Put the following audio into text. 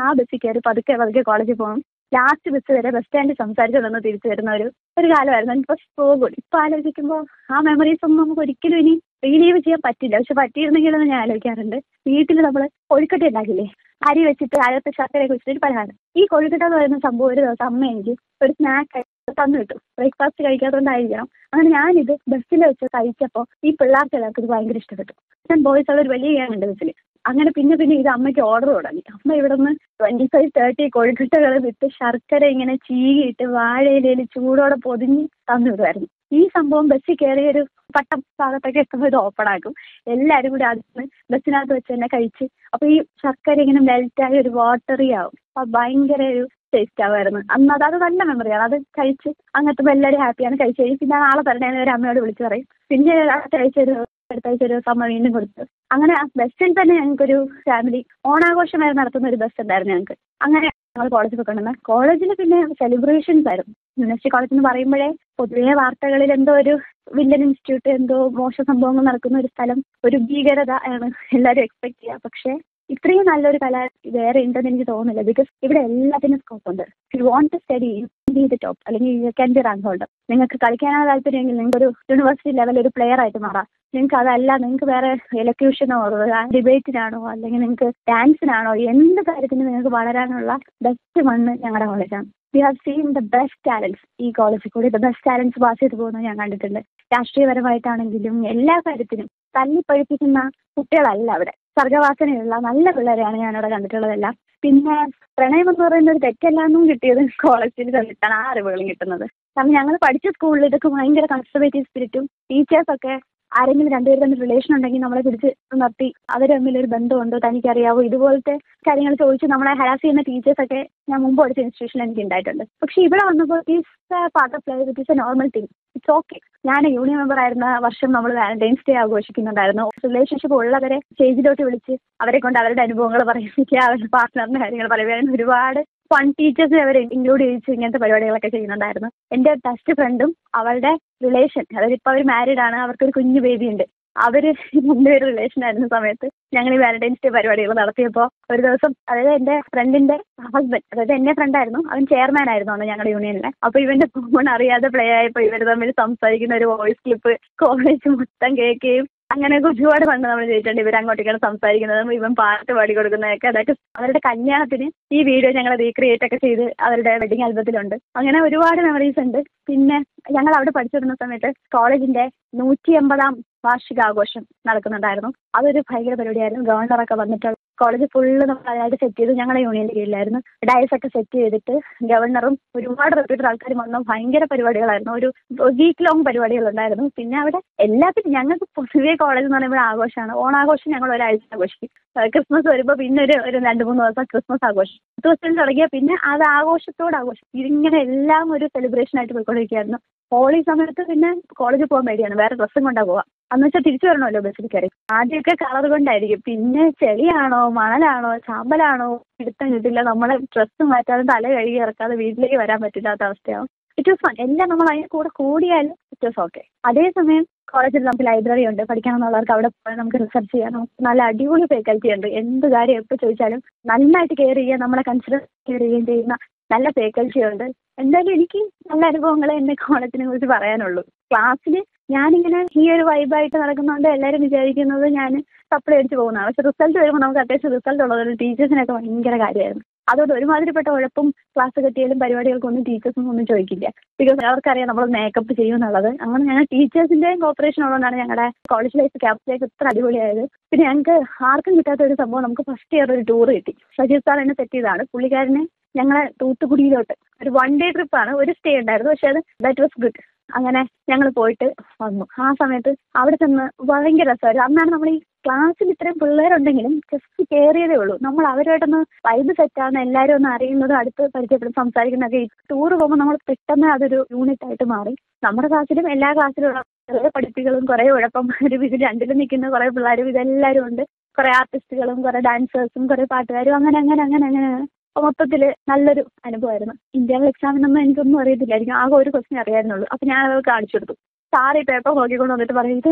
ആ ബസ്സിൽ കയറി പതുക്കെ പതുക്കെ കോളേജിൽ പോകണം ലാസ്റ്റ് ബസ് വരെ ബസ് സ്റ്റാൻഡിൽ സംസാരിച്ച് നിന്ന് തിരിച്ചു വരുന്ന ഒരു ഒരു കാലമായിരുന്നു ഇപ്പൊ പോകും ഇപ്പൊ ആലോചിക്കുമ്പോൾ ആ മെമ്മറീസ് ഒന്നും നമുക്ക് ഒരിക്കലും ഇനി റീലീവ് ചെയ്യാൻ പറ്റില്ല പക്ഷെ പറ്റിയിരുന്നെങ്കിലെന്ന് ഞാൻ ആലോചിക്കാറുണ്ട് വീട്ടിൽ നമ്മൾ കൊഴുക്കട്ട ഉണ്ടാക്കില്ലേ അരി വെച്ചിട്ട് അകത്ത് ശർക്കരയൊക്കെ വെച്ചിട്ട് ഒരു പലഹാരം ഈ കൊഴുക്കട്ട എന്ന് പറയുന്ന സംഭവം ഒരു ദിവസം അമ്മ എനിക്ക് ഒരു സ്നാക്ക് തന്നു കിട്ടും ബ്രേക്ക്ഫാസ്റ്റ് കഴിക്കാത്തതുകൊണ്ടായിരിക്കണം അങ്ങനെ ഞാനിത് ബസ്സിൽ വെച്ച് കഴിച്ചപ്പോൾ ഈ പിള്ളേർക്ക് എല്ലാവർക്കും ഇത് ഭയങ്കര ഇഷ്ടപ്പെട്ടു ഞാൻ ബോയ്സ് ഉള്ള ഒരു വലിയ ഗ്യാങ് ഉണ്ട് ബസ്സിൽ അങ്ങനെ പിന്നെ പിന്നെ ഇത് അമ്മയ്ക്ക് ഓർഡർ തുടങ്ങി അമ്മ ഇവിടെ നിന്ന് ട്വന്റി ഫൈവ് തേർട്ടി കൊഴുക്കട്ടകൾ വിട്ട് ശർക്കര ഇങ്ങനെ ചീകിയിട്ട് വാഴയിലയിൽ ചൂടോടെ പൊതിഞ്ഞ് തന്നു വിടുമായിരുന്നു ഈ സംഭവം ബസ്സിൽ കയറിയ ഒരു പട്ട ഭാഗത്തൊക്കെ എത്തുമ്പോൾ ഇത് ഓപ്പൺ ആക്കും എല്ലാവരും കൂടി അതിന് ബസ്സിനകത്ത് വെച്ച് തന്നെ കഴിച്ച് അപ്പൊ ഈ ശർക്കര ഇങ്ങനെ മെൽറ്റായി ഒരു വാട്ടറി ആവും അപ്പൊ ഭയങ്കര ഒരു ടേസ്റ്റ് ആവുമായിരുന്നു അന്ന് അത് അത് നല്ല മെമ്മറിയാണ് അത് കഴിച്ച് അങ്ങനത്തെ എല്ലാവരും ഹാപ്പിയാണ് കഴിച്ച് കഴിഞ്ഞ് പിന്നെ നാളെ തരണേന്ന് ഒരു അമ്മയോട് വിളിച്ച് പറയും പിന്നെ അടുത്ത ആഴ്ച ഒരു അടുത്ത ആഴ്ച ഒരു അമ്മ വീണ്ടും കൊടുത്തു അങ്ങനെ ആ ബസ്സിൽ തന്നെ ഞങ്ങൾക്കൊരു ഫാമിലി ഓണാഘോഷമായി നടത്തുന്ന ഒരു ബസ് ഉണ്ടായിരുന്നു ഞങ്ങൾക്ക് അങ്ങനെ ഞങ്ങൾ കോളേജിൽ പോയിക്കൊണ്ടിരുന്നത് കോളേജിൽ പിന്നെ സെലിബ്രേഷൻസ് ആയിരുന്നു യൂണിവേഴ്സിറ്റി കോളേജ് എന്ന് പറയുമ്പോഴേ പൊതുവെ വാർത്തകളിൽ എന്തോ ഒരു വില്ലൻ ഇൻസ്റ്റിറ്റ്യൂട്ട് എന്തോ മോശ സംഭവങ്ങൾ നടക്കുന്ന ഒരു സ്ഥലം ഒരു ഭീകരത ആണ് എല്ലാവരും എക്സ്പെക്ട് ചെയ്യുക പക്ഷേ ഇത്രയും നല്ലൊരു കല വേറെ ഉണ്ടെന്ന് എനിക്ക് തോന്നുന്നില്ല ബിക്കോസ് ഇവിടെ എല്ലാത്തിനും സ്കോപ്പ് ഉണ്ട് you want to study be the top അല്ലെങ്കിൽ you can be rank holder നിങ്ങൾക്ക് കളിക്കാനാണ് താല്പര്യമെങ്കിൽ നിങ്ങൾക്ക് ഒരു യൂണിവേഴ്സിറ്റി ലെവൽ ഒരു പ്ലെയർ ആയിട്ട് മാറാം നിങ്ങൾക്ക് അതല്ല നിങ്ങൾക്ക് വേറെ എലക്യൂഷനോ ഡിബേറ്റിനാണോ അല്ലെങ്കിൽ നിങ്ങൾക്ക് ഡാൻസിനാണോ എന്ത് കാര്യത്തിനും നിങ്ങൾക്ക് വളരാനുള്ള ബെസ്റ്റ് മണ്ണ് ഞങ്ങളുടെ കോളേജാണ് we have seen the best talents ഈ കോളേജിൽ കൂടി ദ ബെസ്റ്റ് ടാലൻസ് പാസ് ചെയ്ത് പോകുന്നത് ഞാൻ കണ്ടിട്ടുണ്ട് രാഷ്ട്രീയപരമായിട്ടാണെങ്കിലും എല്ലാ കാര്യത്തിനും തല്ലിപ്പഴിപ്പിക്കുന്ന കുട്ടികളല്ല അവിടെ സർഗവാസനയുള്ള നല്ല പിള്ളേരെയാണ് ഞാനവിടെ കണ്ടിട്ടുള്ളതെല്ലാം പിന്നെ പ്രണയം എന്ന് പറയുന്ന ഒരു തെറ്റെല്ലാന്നും കിട്ടിയത് കോളേജിൽ തന്നിട്ടാണ് ആ അറിവുകളും കിട്ടുന്നത് കാരണം ഞങ്ങൾ പഠിച്ച സ്കൂളിൽ ഇതൊക്കെ ഭയങ്കര കൺസർവേറ്റീവ് സ്പിരിറ്റും ടീച്ചേഴ്സൊക്കെ ആരെങ്കിലും രണ്ടുപേർ തമ്മിൽ റിലേഷൻ ഉണ്ടെങ്കിൽ നമ്മളെ പിടിച്ച് നിർത്തി അവർ തമ്മിൽ ഒരു ബന്ധമുണ്ടോ തനിക്കറിയാവോ ഇതുപോലത്തെ കാര്യങ്ങൾ ചോദിച്ച് നമ്മളെ ഹരാസ് ചെയ്യുന്ന ടീച്ചേഴ്സൊക്കെ ഞാൻ മുമ്പ് പഠിച്ച ഇൻസ്റ്റിറ്റ്യൂഷനിൽ എനിക്ക് ഉണ്ടായിട്ടുണ്ട് പക്ഷെ ഇവിടെ വന്നപ്പോൾ is part of life it is a normal thing it's okay ഞാൻ യൂണിയൻ മെമ്പർ ആയിരുന്ന വർഷം നമ്മൾ വാലന്റൈൻസ് ഡേ ആഘോഷിക്കുന്നുണ്ടായിരുന്നു റിലേഷൻഷിപ്പ് ഉള്ളവരെ സ്റ്റേജിലോട്ട് വിളിച്ച് അവരെ കൊണ്ട് അവരുടെ അനുഭവങ്ങൾ പറയിപ്പിക്കുക അവരുടെ പാർട്ട്ണറിന്റെ കാര്യങ്ങൾ പറയുക ഒരുപാട് ഫൺ ടീച്ചേഴ്സ് അവർ ഇൻക്ലൂഡ് ചെയ്യിച്ച് ഇങ്ങനത്തെ പരിപാടികളൊക്കെ ചെയ്യുന്നുണ്ടായിരുന്നു എൻ്റെ ബെസ്റ്റ് ഫ്രണ്ടും അവളുടെ റിലേഷൻ അതായത് ഇപ്പോൾ അവർ മാരീഡ് ആണ് അവർക്കൊരു കുഞ്ഞു ബേബി ഉണ്ട് അവര് രണ്ടുപേരും റിലേഷൻ ആയിരുന്ന സമയത്ത് ഞങ്ങൾ ഈ വാലന്റൈൻസ് ഡേ പരിപാടികൾ നടത്തിയപ്പോൾ ഒരു ദിവസം അതായത് എൻ്റെ ഫ്രണ്ടിന്റെ ഹസ്ബൻഡ് അതായത് എൻ്റെ ഫ്രണ്ടായിരുന്നു അവൻ ചെയർമാൻ ആയിരുന്നു അന്ന് ഞങ്ങളുടെ യൂണിയനിലെ അപ്പൊ ഇവന്റെ ഫോൺ അറിയാതെ പ്ലേ ആയപ്പോൾ ഇവർ തമ്മിൽ സംസാരിക്കുന്ന ഒരു വോയിസ് ക്ലിപ്പ് കോളേജ് മൊത്തം കേൾക്കുകയും അങ്ങനെ ഒരുപാട് പണ്ട് നമ്മൾ ചെയ്തിട്ടുണ്ട് ഇവർ അങ്ങോട്ടേക്കാണ് സംസാരിക്കുന്നതും ഇവൻ പാട്ട് പാടി കൊടുക്കുന്നതൊക്കെ അതൊക്കെ അവരുടെ കല്യാണത്തിന് ഈ വീഡിയോ ഞങ്ങൾ റീക്രിയേറ്റ് ഒക്കെ ചെയ്ത് അവരുടെ വെഡിങ് ആൽബത്തിലുണ്ട് അങ്ങനെ ഒരുപാട് മെമ്മറീസ് ഉണ്ട് പിന്നെ ഞങ്ങൾ അവിടെ പഠിച്ചിരുന്ന സമയത്ത് കോളേജിന്റെ നൂറ്റി എൺപതാം വാർഷികാഘോഷം നടക്കുന്നുണ്ടായിരുന്നു അതൊരു ഭയങ്കര പരിപാടിയായിരുന്നു ഗവർണറൊക്കെ വന്നിട്ട് കോളേജ് ഫുള്ള് നമ്മൾ അതായത് സെറ്റ് ചെയ്ത് ഞങ്ങളുടെ യൂണിയന്റെ കീഴിലായിരുന്നു ഡയസ് ഒക്കെ സെറ്റ് ചെയ്തിട്ട് ഗവർണറും ഒരുപാട് റെപ്യൂട്ടഡ് ആൾക്കാരും വന്ന ഭയങ്കര പരിപാടികളായിരുന്നു ഒരു വീക്ക് ലോങ് പരിപാടികളുണ്ടായിരുന്നു പിന്നെ അവിടെ എല്ലാത്തിനും ഞങ്ങൾക്ക് പൊതുവേ കോളേജ് എന്ന് പറയുമ്പോൾ ആഘോഷമാണ് ഓണാഘോഷം ഞങ്ങൾ ഒരാഴ്ച ആഘോഷിക്കും ക്രിസ്മസ് വരുമ്പോൾ പിന്നെ ഒരു ഒരു രണ്ട് മൂന്ന് ദിവസം ക്രിസ്മസ് ആഘോഷം പത്ത് ദിവസം തുടങ്ങിയാൽ പിന്നെ അത് ആഘോഷത്തോട് ആഘോഷം ഇതിങ്ങനെ എല്ലാം ഒരു സെലിബ്രേഷൻ ആയിട്ട് പോയിക്കൊണ്ടിരിക്കുകയായിരുന്നു ഹോളി സമയത്ത് പിന്നെ കോളേജിൽ പോകാൻ പേടിയാണ് വേറെ ഡ്രസ്സും കൊണ്ടാ പോവാം അന്ന് വെച്ചാൽ തിരിച്ചു വരണമല്ലോ ബസ്സിൽ കയറി ആദ്യമൊക്കെ കളർ കൊണ്ടായിരിക്കും പിന്നെ ചെളിയാണോ മണലാണോ ചാമ്പലാണോ പിടുത്തം കിട്ടില്ല നമ്മളെ ഡ്രസ്സ് മാറ്റാതെ തല കഴുകി ഇറക്കാതെ വീട്ടിലേക്ക് വരാൻ പറ്റില്ലാത്ത അവസ്ഥയാവും ഇറ്റ് വാസ് ഫൺ എല്ലാം നമ്മൾ അതിന് കൂടെ കൂടിയാലും ഇറ്റ് വാസ് ഓക്കെ അതേസമയം കോളേജിൽ നമുക്ക് ലൈബ്രറി ഉണ്ട് പഠിക്കണമെന്നുള്ളവർക്ക് അവിടെ പോയാൽ നമുക്ക് റിസർച്ച് ചെയ്യാം നമുക്ക് നല്ല അടിപൊളി ഫേക്കൽറ്റി ഉണ്ട് എന്ത് കാര്യം എപ്പോൾ ചോദിച്ചാലും നന്നായിട്ട് കെയർ ചെയ്യുക നമ്മളെ കൺസിഡർ കെയർ ചെയ്യുകയും ചെയ്യുന്ന നല്ല ഫേക്കൽറ്റി ഉണ്ട് എന്തായാലും എനിക്ക് നല്ല അനുഭവങ്ങളെ എൻ്റെ കോളേജിനെ കുറിച്ച് പറയാനുള്ളൂ ക്ലാസ്സിൽ ഞാനിങ്ങനെ ഈ ഒരു വൈബായിട്ട് നടക്കുന്നതുകൊണ്ട് എല്ലാവരും വിചാരിക്കുന്നത് ഞാൻ സപ്ലൈ അടിച്ച് പോകുന്നതാണ് പക്ഷെ റിസൾട്ട് വരുമ്പോൾ നമുക്ക് അത്യാവശ്യം റിസൾട്ട് ഉള്ളത് ടീച്ചേഴ്സിനൊക്കെ ഭയങ്കര കാര്യമായിരുന്നു അതുകൊണ്ട് ഒരുമാതിരിപ്പെട്ട ഉഴപ്പും ക്ലാസ് കിട്ടിയാലും പരിപാടികൾക്കൊന്നും ടീച്ചേഴ്സൊന്നും ഒന്നും ചോദിക്കില്ല ബിക്കോസ് അവർക്കറിയാം നമ്മൾ മേക്കപ്പ് ചെയ്യും എന്നുള്ളത് അങ്ങനെ ഞങ്ങൾ ടീച്ചേഴ്സിൻ്റെയും കോപ്പറേഷൻ ഉള്ളതുകൊണ്ടാണ് ഞങ്ങളുടെ കോളേജ് ലൈഫ് ക്യാമ്പ് ലൈഫ് ഇത്ര അടിപൊളിയായത് പിന്നെ ഞങ്ങൾക്ക് ആർക്കും കിട്ടാത്ത ഒരു സംഭവം നമുക്ക് ഫസ്റ്റ് ഇയർ ഒരു ടൂർ കിട്ടി സജീവ് സാർ എന്നെ സെറ്റ് ചെയ്തതാണ് പുള്ളിക്കാരനെ ഞങ്ങളെ തൂത്തുക്കുടിയിലോട്ട് ഒരു വൺ ഡേ ട്രിപ്പാണ് ഒരു സ്റ്റേ ഉണ്ടായിരുന്നു പക്ഷെ അത് ദാറ്റ് വാസ് ഗുഡ് അങ്ങനെ ഞങ്ങൾ പോയിട്ട് വന്നു ആ സമയത്ത് അവിടെ ചെന്ന് ഭയങ്കര രസമായിരുന്നു അന്നാണ് നമ്മൾ ഈ ക്ലാസ്സിൽ ഇത്രയും പിള്ളേരുണ്ടെങ്കിലും ജസ്റ്റ് കയറിയതേ ഉള്ളൂ നമ്മൾ അവരുമായിട്ടൊന്ന് വൈബ് സെറ്റാണ് എല്ലാവരും ഒന്ന് അറിയുന്നതും അടുത്ത് പരിചയപ്പെടും സംസാരിക്കുന്നതൊക്കെ ഈ ടൂർ പോകുമ്പോൾ നമ്മൾ പെട്ടെന്ന് അതൊരു യൂണിറ്റ് ആയിട്ട് മാറി നമ്മുടെ ക്ലാസ്സിലും എല്ലാ ക്ലാസ്സിലും കുറേ പഠിപ്പികളും കുറേ ഉഴപ്പന്മാരും ഇതിൽ രണ്ടിലും നിൽക്കുന്ന കുറേ പിള്ളേരും ഇതെല്ലാവരും ഉണ്ട് കുറേ ആർട്ടിസ്റ്റുകളും കുറേ ഡാൻസേഴ്സും കുറേ പാട്ടുകാരും അങ്ങനെ അങ്ങനെ അങ്ങനെ അങ്ങനെ മൊത്തത്തിൽ നല്ലൊരു അനുഭവമായിരുന്നു ഇന്റർണൽ എക്സാമിനൊന്നും എനിക്കൊന്നും അറിയത്തില്ലായിരിക്കും ആകെ ഒരു ക്വസ്റ്റ്യൻ അറിയായിരുന്നുള്ളൂ അപ്പം ഞാൻ അത് കാണിച്ചു കൊടുത്തു സാറ് ഈ പേപ്പർ നോക്കിക്കൊണ്ട് വന്നിട്ട് പറയും ഇത്